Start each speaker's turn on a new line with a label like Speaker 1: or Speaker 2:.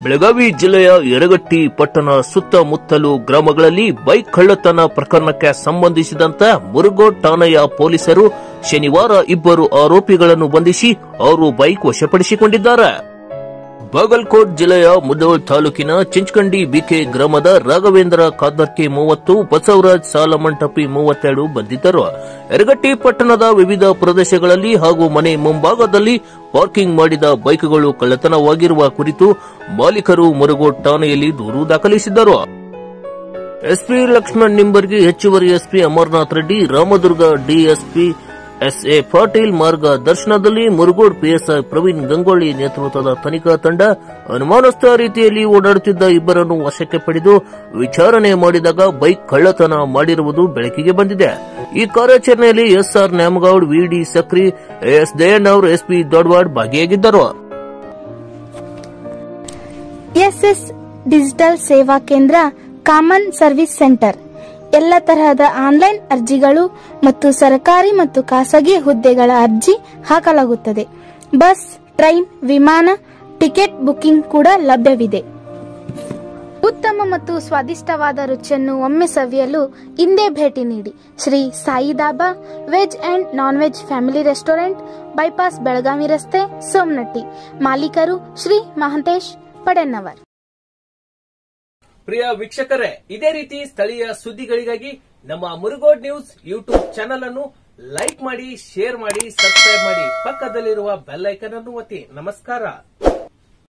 Speaker 1: ಬೆಳಗಾವಿ ಜಿಲ್ಲೆಯ ಯರಗಟ್ಟಿ ಪಟ್ಟಣ ಸುತ್ತಮುತ್ತಲು ಗ್ರಾಮಗಳಲ್ಲಿ ಬೈಕ್ ಕಳ್ಳತನ ಪ್ರಕರಣಕ್ಕೆ ಸಂಬಂಧಿಸಿದಂತೆ ಮುರುಗೋಡ್ ಠಾಣೆಯ ಪೊಲೀಸರು ಶನಿವಾರ ಇಬ್ಬರು ಆರೋಪಿಗಳನ್ನು ಬಂಧಿಸಿ ಅವರು ಬೈಕ್ ವಶಪಡಿಸಿಕೊಂಡಿದ್ದಾರೆ ಬಾಗಲಕೋಟ್ ಜಿಲ್ಲೆಯ ಮುದೋಳ್ ತಾಲೂಕಿನ ಚಿಂಚಕಂಡಿ ಬಿಕೆ ಗ್ರಾಮದ ರಾಘವೇಂದ್ರ ಕಾದರ್ಕಿ ಮೂವತ್ತು ಬಸವರಾಜ್ ಸಾಲಮಂಟಪಿ ಮೂವತ್ತೆರಡು ಬಂಧಿತರು ಯರಗಟ್ಟಿ ಪಟ್ಟಣದ ವಿವಿಧ ಪ್ರದೇಶಗಳಲ್ಲಿ ಹಾಗೂ ಮನೆ ಮುಂಭಾಗದಲ್ಲಿ ಪಾರ್ಕಿಂಗ್ ಮಾಡಿದ ಬೈಕ್ಗಳು ಕಳ್ಳತನವಾಗಿರುವ ಕುರಿತು ಮಾಲೀಕರು ಮುರುಗೋಡ್ ಠಾಣೆಯಲ್ಲಿ ದೂರು ದಾಖಲಿಸಿದ್ದರು ಎಸ್ಪಿ ಲಕ್ಷ್ಮಣ್ ನಿಂಬರ್ಗಿ ಹೆಚ್ಚುವರಿ SP Amarnath Reddy Ramdurg DSP SA Patil ಮಾರ್ಗದರ್ಶನದಲ್ಲಿ ಮುರುಗೋಡ್ ಪಿಎಸ್ಐ ಪ್ರವೀಣ್ ಗಂಗೊಳ್ಳಿ ನೇತೃತ್ವದ ತನಿಖಾ ತಂಡ ಅನುಮಾನಸ್ಥ ರೀತಿಯಲ್ಲಿ ಓಡಾಡುತ್ತಿದ್ದ ಇಬ್ಬರನ್ನು ವಶಕ್ಕೆ ಪಡೆದು ವಿಚಾರಣೆ ಮಾಡಿದಾಗ ಬೈಕ್ ಕಳ್ಳತನ ಮಾಡಿರುವುದು ಬೆಳಕಿಗೆ ಬಂದಿದೆ ಈ ಕಾರ್ಯಾಚರಣೆಯಲ್ಲಿ SR Nyamagoud VD Sakri S Dayannavar SP Dodwad ಭಾಗಿಯಾಗಿದ್ದರು
Speaker 2: ಎಸ್ಎಸ್ ಡಿಜಿಟಲ್ ಸೇವಾ ಕೇಂದ್ರ ಕಾಮನ್ ಸರ್ವಿಸ್ ಸೆಂಟರ್ ಎಲ್ಲ ತರಹದ ಆನ್ಲೈನ್ ಅರ್ಜಿಗಳು ಮತ್ತು ಸರ್ಕಾರಿ ಮತ್ತು ಖಾಸಗಿ ಹುದ್ದೆಗಳ ಅರ್ಜಿ ಹಾಕಲಾಗುತ್ತದೆ ಬಸ್ ಟ್ರೈನ್ ವಿಮಾನ ಟಿಕೆಟ್ ಬುಕಿಂಗ್ ಕೂಡ ಲಭ್ಯವಿದೆ ಉತ್ತಮ ಮತ್ತು ಸ್ವಾದಿಷ್ಟವಾದ ರುಚಿಯನ್ನು ಒಮ್ಮೆ ಸವಿಯಲು ಇಂದೇ ಭೇಟಿ ನೀಡಿ Shri ಸಾಯಿದಾಬಾ veg and non veg family restaurant bypass Belagavi ರಸ್ತೆ ಸೋಮನಟ್ಟಿ ಮಾಲೀಕರು ಶ್ರೀ ಮಹಂತೇಶ್ ಪಡೆನ್ನವರ್
Speaker 1: ಪ್ರಿಯ ವೀಕ್ಷಕರೇ ಇದೇ ರೀತಿ ಸ್ಥಳೀಯ ಸುದ್ದಿಗಳಿಗಾಗಿ ನಮ್ಮ ಮುರುಗೋಡ್ ನ್ಯೂಸ್ ಯೂಟ್ಯೂಬ್ ಚಾನೆಲ್ ಅನ್ನು ಲೈಕ್ ಮಾಡಿ ಶೇರ್ ಮಾಡಿ ಸಬ್ಸ್ಕ್ರೈಬ್ ಮಾಡಿ ಪಕ್ಕದಲ್ಲಿರುವ ಬೆಲ್ ಐಕನ್ ಅನ್ನು ಒತ್ತಿ ನಮಸ್ಕಾರ